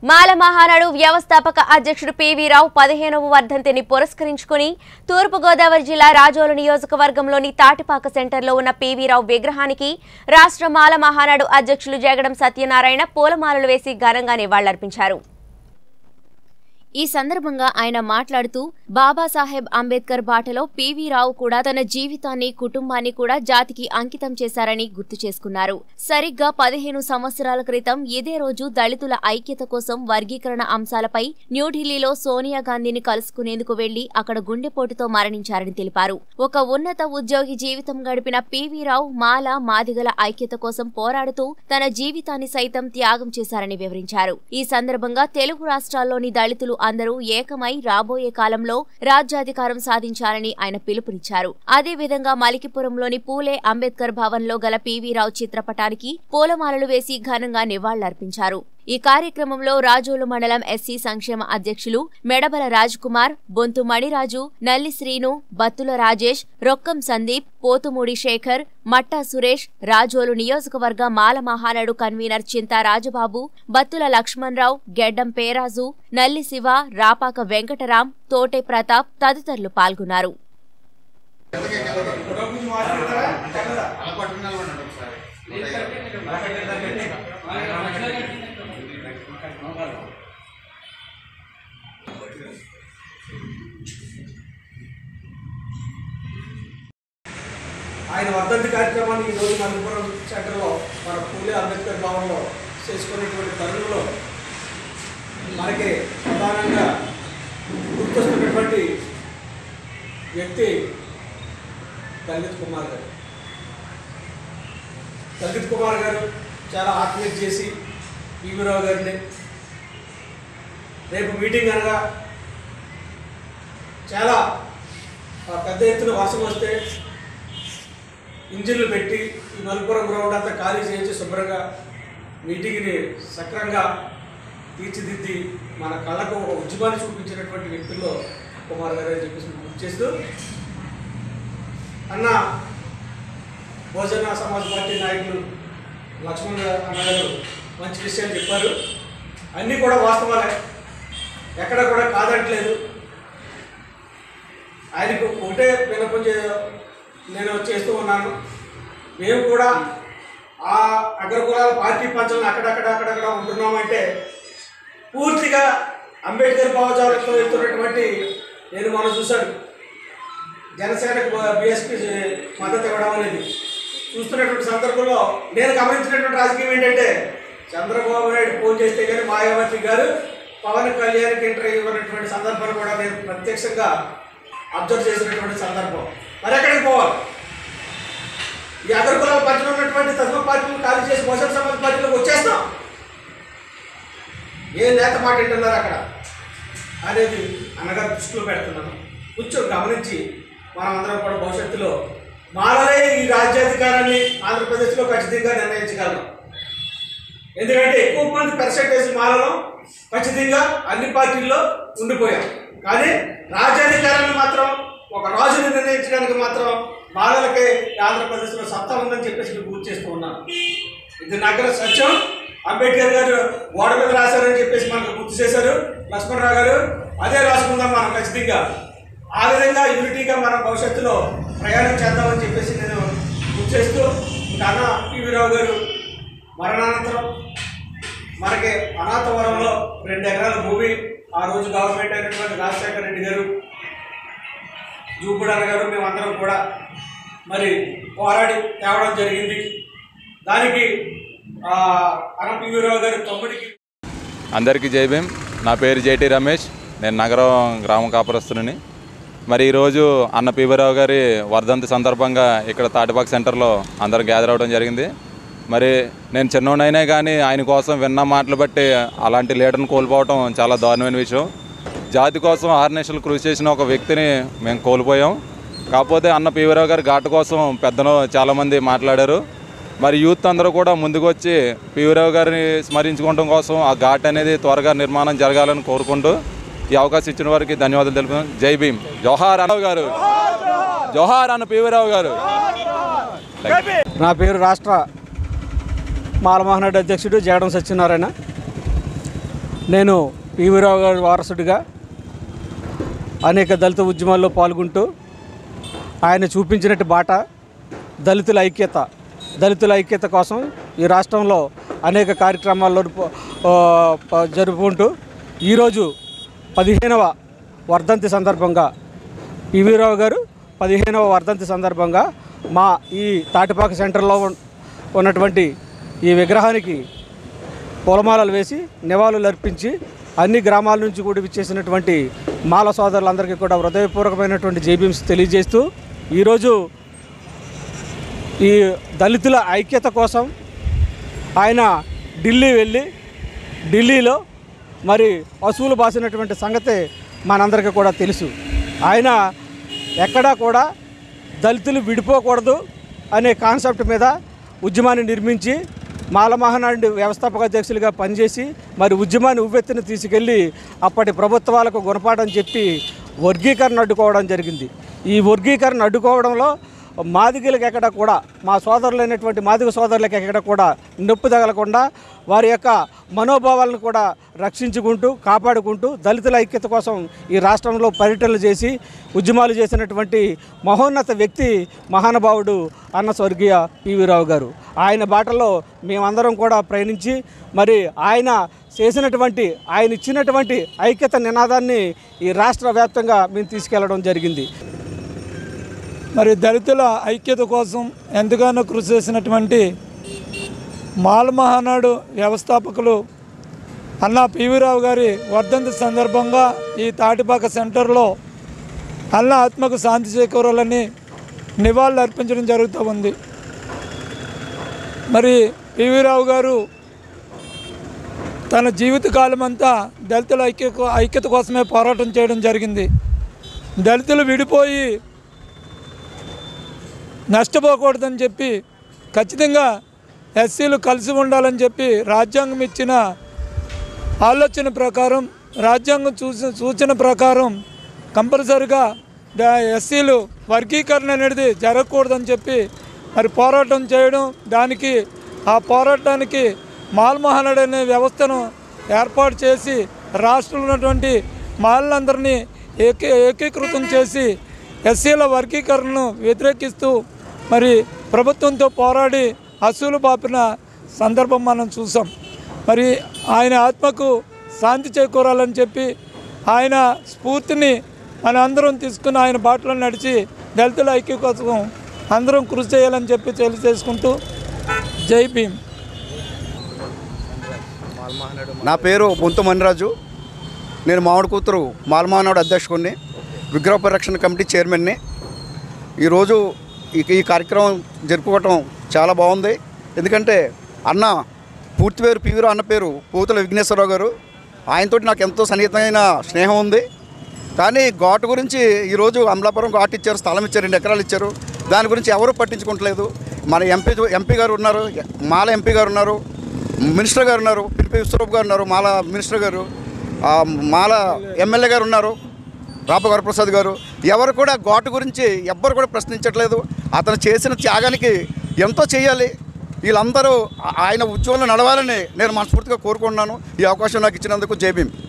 మాల మహానాడు వ్యవస్థాపక అధ్యక్షుడు పివి రావు పదిహేనవ వర్ధంతిని పురస్కరించుకుని తూర్పుగోదావరి జిల్లా రాజోలు నియోజకవర్గంలోని తాటిపాక సెంటర్లో ఉన్న పివి రావు విగ్రహానికి రాష్ట్ర మాల మహానాడు అధ్యక్షులు జగడం సత్యనారాయణ పూలమాలలు వేసి ఘనంగా నివాళులర్పించారు ఈ సందర్భంగా ఆయన మాట్లాడుతూ బాబాసాహెబ్ అంబేద్కర్ బాటలో పివి రావు కూడా తన జీవితాన్ని కుటుంబాన్ని కూడా జాతికి అంకితం చేశారని గుర్తు చేసుకున్నారు సరిగ్గా పదిహేను సంవత్సరాల క్రితం ఇదే రోజు దళితుల ఐక్యత కోసం వర్గీకరణ అంశాలపై న్యూఢిల్లీలో సోనియా గాంధీని కలుసుకునేందుకు వెళ్లి అక్కడ గుండెపోటుతో మరణించారని తెలిపారు ఒక ఉన్నత ఉద్యోగి జీవితం గడిపిన పివి రావు మాల మాదిగల ఐక్యత కోసం పోరాడుతూ తన జీవితాన్ని సైతం త్యాగం చేశారని వివరించారు ఈ సందర్భంగా తెలుగు రాష్ట్రాల్లోని దళితులు అందరూ ఏకమై రాబోయే కాలంలో రాజ్యాధికారం సాధించాలని ఆయన పిలుపునిచ్చారు అదేవిధంగా మలికిపురంలోని పూలే అంబేద్కర్ భవన్లో గల పివి రావు చిత్రపటానికి పూలమాలలు వేసి ఘనంగా నివాళులర్పించారు ఈ కార్యక్రమంలో రాజోలు మండలం ఎస్సీ సంక్షేమ అధ్యక్షులు మెడబల రాజ్కుమార్ బొంతు మణిరాజు నల్లి శ్రీను బత్తుల రాజేష్ రొక్కం సందీప్ పోతుమూడి శేఖర్ మట్టా సురేష్ రాజోలు నియోజకవర్గ మాల మహానాడు కన్వీనర్ చింతా రాజబాబు బత్తుల లక్ష్మణరావు గెడ్డం పేరాజు నల్లి శివ రాపాక వెంకటరాం తోటే ప్రతాప్ తదితరులు పాల్గొన్నారు ఆయన వర్ధంతి కార్యక్రమాన్ని ఈరోజు మణిపురం సెంటర్లో మన పూలే అంబేద్కర్ భవన్లో చేసుకునేటువంటి తరుణంలో మనకి ప్రధానంగా గుర్తొస్తున్నటువంటి వ్యక్తి దళిత్ కుమార్ గారు దళిత్ కుమార్ గారు చాలా ఆత్మీయత చేసి ఈవీరావు గారిని రేపు మీటింగ్ అనగా చాలా ఆ, పెద్ద ఎత్తున వర్షం వస్తే ఇంజిన్లు పెట్టి ఈ మలుపురం గ్రౌండ్ అంతా ఖాళీ చేయించి శుభ్రంగా మీటింగ్ని సక్రంగా తీర్చిదిద్ది మన కళ్ళకు ఒక ఉద్యమాన్ని చూపించినటువంటి వ్యక్తుల్లో కుమార్ గారు అని చెప్పేసి గుర్తు చేస్తూ అన్న భోజన సమాజ్ పార్టీ నాయకులు లక్ష్మణ్ గారు అన్న గారు మంచి విషయాలు చెప్పారు అన్నీ కూడా వాస్తవాలే ఎక్కడ కూడా కాదంటలేదు ఆయనకు ఒకటే వినపం చే నేను చేస్తూ ఉన్నాను మేము కూడా ఆ అగ్రకులాల పార్టీ పంచాలను అక్కడక్కడ అక్కడక్కడ ఉంటున్నామంటే పూర్తిగా అంబేద్కర్ భావజాలతో వెళ్తున్నటువంటి నేను మనం చూశాను జనసేనకు బీఎస్పీ మద్దతు ఇవ్వడం అనేది చూస్తున్నటువంటి సందర్భంలో నేను గమనించినటువంటి రాజకీయం ఏంటంటే చంద్రబాబు నాయుడు ఫోన్ చేస్తే కానీ మాయావతి గారు పవన్ కళ్యాణ్కి ఇంటర్వ్యూ ఇవ్వనటువంటి సందర్భాన్ని కూడా నేను ప్రత్యక్షంగా అబ్జర్వ్ చేసినటువంటి సందర్భం మరి ఎక్కడికి పోవాలి ఈ అగ్రకులాల పట్ల ఉన్నటువంటి తత్వ పార్టీలు ఖాళీ చేసి బహుజన సమాజ్ పార్టీలోకి వచ్చేస్తాం ఏ నేత మాట వింటున్నారు అక్కడ అనేది అన్నగారు దృష్టిలో పెడుతున్నాను కొంచెం గమనించి మనం అందరం కూడా భవిష్యత్తులో మాలలే ఈ రాజ్యాధికారాన్ని ఆంధ్రప్రదేశ్లో ఖచ్చితంగా నిర్ణయించగలం ఎందుకంటే ఎక్కువ మంది పర్సెంటేజ్ మాలలో ఖచ్చితంగా అన్ని పార్టీల్లో ఉండిపోయాం కానీ రాజ్యాధికారాన్ని మాత్రం ఒక రాజుని నిర్ణయించడానికి మాత్రం మాలలకే ఈ ఆంధ్రప్రదేశ్లో సత్తా ఉందని చెప్పేసి మీకు గుర్తు చేస్తూ ఉన్నాను ఇది నగర సత్యం అంబేద్కర్ గారు గోడ మీద రాశారని చెప్పేసి మనకు గుర్తు చేశారు లక్ష్మణరావు గారు అదే రాసుకుందాం మనం ఖచ్చితంగా ఆ విధంగా యూనిటీగా మనం భవిష్యత్తులో ప్రయాణం చేద్దామని చెప్పేసి నేను గుర్తు చేస్తూ ఇంకా అన్న పివి రావు గారు మరణానంతరం మనకి అనాథవరంలో రెండు ఎకరాల భూమి ఆ రోజు గవర్నమెంట్ అయినటువంటి రాజశేఖర రెడ్డి గారు జూపుడాన గారు మేమందరం కూడా మరి పోరాడి తేవడం జరిగింది దానికి ఆ, అన్న పివిరావు గారి తమ్ముడికి అందరికీ జై భీమ్ నా పేరు జేటి రమేష్ నేను నగరం గ్రామ కాపురస్తుని మరి ఈరోజు అన్న పీవరావు గారి వర్ధంతి సందర్భంగా ఇక్కడ తాటిపాక సెంటర్లో అందరూ గ్యాదర్ అవ్వడం జరిగింది మరి నేను చిన్నోడైనా కానీ ఆయన కోసం విన్న మాటలు బట్టి అలాంటి లీడర్ని కోల్పోవడం చాలా దారుణమైన విషయం జాతి కోసం ఆర్నేషన్లు కృషి చేసిన ఒక వ్యక్తిని మేము కోల్పోయాం కాకపోతే అన్న పీవరావు గారి ఘాటు కోసం పెద్దలు చాలామంది మాట్లాడారు మరి యూత్ అందరూ కూడా ముందుకు వచ్చి పీవరావు గారిని స్మరించుకోవడం కోసం ఆ ఘాట్ అనేది త్వరగా నిర్మాణం జరగాలని కోరుకుంటూ ఈ అవకాశం ఇచ్చిన వారికి ధన్యవాదాలు తెలుపుతున్నాను జై భీమ్ జోహార్ అన్నవ్ గారు జోహార్ అన్న పీవరావు గారు నా పేరు రాష్ట్ర మాలమోహనాడు అధ్యక్షుడు జగడం సత్యనారాయణ నేను పీవీరావు గారి వారసుడిగా అనేక దళిత ఉద్యమాల్లో పాల్గొంటూ ఆయన చూపించినట్టు బాట దళితుల ఐక్యత దళితుల ఐక్యత కోసం ఈ రాష్ట్రంలో అనేక కార్యక్రమాల్లో ప- ఆ, ప- జరుపుకుంటూ ఈరోజు పదిహేనవ వర్ధంతి సందర్భంగా పివిరావు గారు పదిహేనవ వర్ధంతి సందర్భంగా మా ఈ తాటిపాక సెంటర్లో ఉన్- ఉన్నటువంటి ఈ విగ్రహానికి పూలమాలలు వేసి నివాళులు అర్పించి అన్ని గ్రామాల నుంచి కూడా విచ్చేసినటువంటి మాల సోదరులందరికీ కూడా హృదయపూర్వకమైనటువంటి జేబీఎంస్ తెలియజేస్తూ ఈరోజు ఈ దళితుల ఐక్యత కోసం ఆయన ఢిల్లీ వెళ్ళి ఢిల్లీలో మరి పశువులు బాసినటువంటి సంగతే మనందరికీ కూడా తెలుసు ఆయన ఎక్కడా కూడా దళితులు విడిపోకూడదు అనే కాన్సెప్ట్ మీద ఉద్యమాన్ని నిర్మించి మాల మహానాడు వ్యవస్థాపక అధ్యక్షులుగా పనిచేసి మరి ఉద్యమాన్ని ఉవ్వెత్తున తీసుకెళ్ళి అప్పటి ప్రభుత్వాలకు గుణపాఠం చెప్పి వర్గీకరణ అడ్డుకోవడం జరిగింది ఈ వర్గీకరణ అడ్డుకోవడంలో మాదిగలకు ఎక్కడ కూడా మా సోదరులైనటువంటి మాదిగ సోదరులకు ఎక్కడ కూడా నొప్పి తగలకుండా వారి యొక్క మనోభావాలను కూడా రక్షించుకుంటూ కాపాడుకుంటూ దళితుల ఐక్యత కోసం ఈ రాష్ట్రంలో పర్యటనలు చేసి ఉద్యమాలు చేసినటువంటి మహోన్నత వ్యక్తి మహానుభావుడు అన్న స్వర్గీయ పివి రావు గారు ఆయన బాటలో మేమందరం కూడా ప్రయాణించి మరి ఆయన చేసినటువంటి ఆయన ఇచ్చినటువంటి ఐక్యత నినాదాన్ని ఈ రాష్ట్ర వ్యాప్తంగా మేము తీసుకెళ్లడం జరిగింది మరి దళితుల ఐక్యత కోసం ఎంతగానో కృషి చేసినటువంటి మాల మహానాడు వ్యవస్థాపకులు అన్నా పివిరావు గారి వర్ధంతి సందర్భంగా ఈ తాటిపాక సెంటర్లో అన్న ఆత్మకు శాంతి చేకూరాలని నివాళులు అర్పించడం జరుగుతూ ఉంది మరి పివిరావు గారు తన జీవితకాలం అంతా దళితుల ఐక్య ఐక్యత కోసమే పోరాటం చేయడం జరిగింది దళితులు విడిపోయి నష్టపోకూడదని చెప్పి ఖచ్చితంగా ఎస్సీలు కలిసి ఉండాలని చెప్పి రాజ్యాంగం ఇచ్చిన ఆలోచన ప్రకారం రాజ్యాంగం చూసిన సూచన ప్రకారం కంపల్సరిగా దా- ఎస్సీలు వర్గీకరణ అనేది జరగకూడదని చెప్పి మరి పోరాటం చేయడం దానికి ఆ పోరాటానికి మాల్మహనాడు అనే వ్యవస్థను ఏర్పాటు చేసి రాష్ట్రంలో ఉన్నటువంటి మాలందరినీ ఏకీ ఏకీకృతం చేసి ఎస్సీల వర్గీకరణను వ్యతిరేకిస్తూ మరి ప్రభుత్వంతో పోరాడి అసూలు పాపిన సందర్భం మనం చూసాం మరి ఆయన ఆత్మకు శాంతి చేకూరాలని చెప్పి ఆయన స్ఫూర్తిని మన అందరం తీసుకుని ఆయన బాటలో నడిచి దళితుల ఐక్య కోసం అందరం కృషి చేయాలని చెప్పి తెలియజేసుకుంటూ జై భీమ్ నా పేరు బొంతు మణిరాజు నేను మామిడి కూతురు మాల్మానాడు అధ్యక్షుడిని విగ్రహ పరిరక్షణ కమిటీ చైర్మన్ని ఈరోజు ఈ ఈ కార్యక్రమం జరుపుకోవటం చాలా బాగుంది ఎందుకంటే అన్న పూర్తి పేరు పివిరావు అన్న పేరు పూతల విఘ్నేశ్వరరావు గారు ఆయనతోటి నాకు ఎంతో సన్నిహితమైన స్నేహం ఉంది కానీ ఘాటు గురించి ఈరోజు అమలాపురం ఘాట్ ఇచ్చారు స్థలం ఇచ్చారు రెండు ఎకరాలు ఇచ్చారు దాని గురించి ఎవరు పట్టించుకోవట్లేదు మన ఎంపీ ఎంపీ గారు ఉన్నారు మాల ఎంపీ గారు ఉన్నారు మినిస్టర్ గారు ఉన్నారు పిలిపి విశ్వరూప్ గారు ఉన్నారు మాల మినిస్టర్ గారు ఆ, మాల ఎమ్మెల్యే గారు ఉన్నారు రాప వరప్రసాద్ గారు ఎవరు కూడా ఘాటు గురించి ఎవ్వరు కూడా ప్రశ్నించట్లేదు అతను చేసిన త్యాగానికి ఎంతో చేయాలి వీళ్ళందరూ ఆ- ఆయన ఉద్యోగంలో నడవాలని నేను మనస్ఫూర్తిగా కోరుకుంటున్నాను ఈ అవకాశం నాకు ఇచ్చినందుకు జై భీమ్